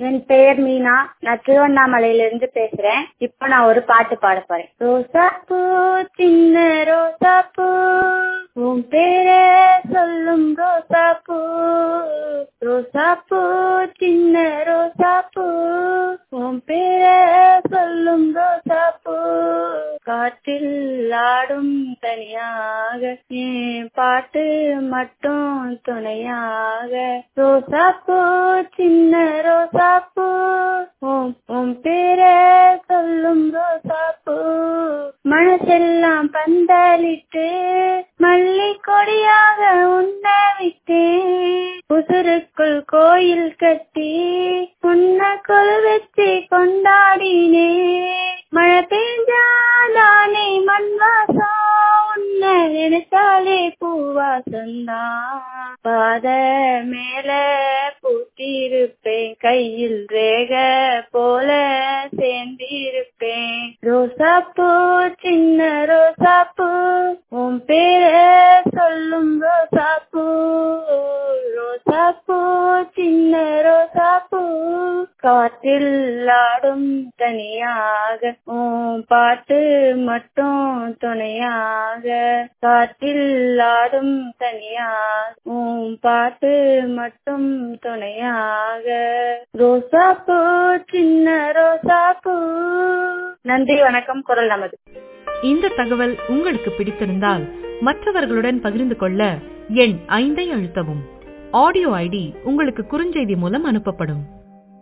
என் பெயர் மீனா நான் திருவண்ணாமலையில இருந்து பேசுறேன் இப்போ நான் ஒரு பாட்டு பாட போறேன் ரோசா பூ சின்ன ரோசா பூ உன் பேரே சொல்லும் ரோசா பூ ரோசா பூ சின்ன ரோசா பூ உன் பேரே சொல்லும் ரோசா பூ காற்றில் ஆடும் தனியாக என் பாட்டு மட்டும் துணையாக ரோசா பூ சின்ன ரோசா பூ உன் உன் பேரே சொல்லும் ரோசா பூ மனசெல்லாம் பந்தலிட்டு மல்லி கொடியாக உண்ண விட்டேன் உசுருக்குள் கோயில் கட்டி உன்ன கொல் வச்சு கொண்டாடினே மழை பெஞ்சாதானே மண் வாசம் உன்னை நினைச்சாலே பூவாசந்தான் பாத மேல பூத்திருப்பேன் கையில் ரேக போல சேர்ந்திருப்பேன் ரோசாப்பூ சின்ன ரோசாப்பூ உன் பேர சொல்லும் ரோசாப்பூ ரோசாப்பூ சின்ன ரோசாப்பூ காற்றில் ஆடும் தனியாக உன் பாட்டு மட்டும் துணையாக காற்றில் ஆடும் தனியாக உன் பாட்டு மட்டும் துணையாக ரோசாப்பூ சின்ன ரோசாப்பூ நன்றி வணக்கம் குரல் நமது இந்த தகவல் உங்களுக்கு பிடித்திருந்தால் மற்றவர்களுடன் பகிர்ந்து கொள்ள எண் ஐந்தை அழுத்தவும் ஆடியோ ஐடி உங்களுக்கு குறுஞ்செய்தி மூலம் அனுப்பப்படும்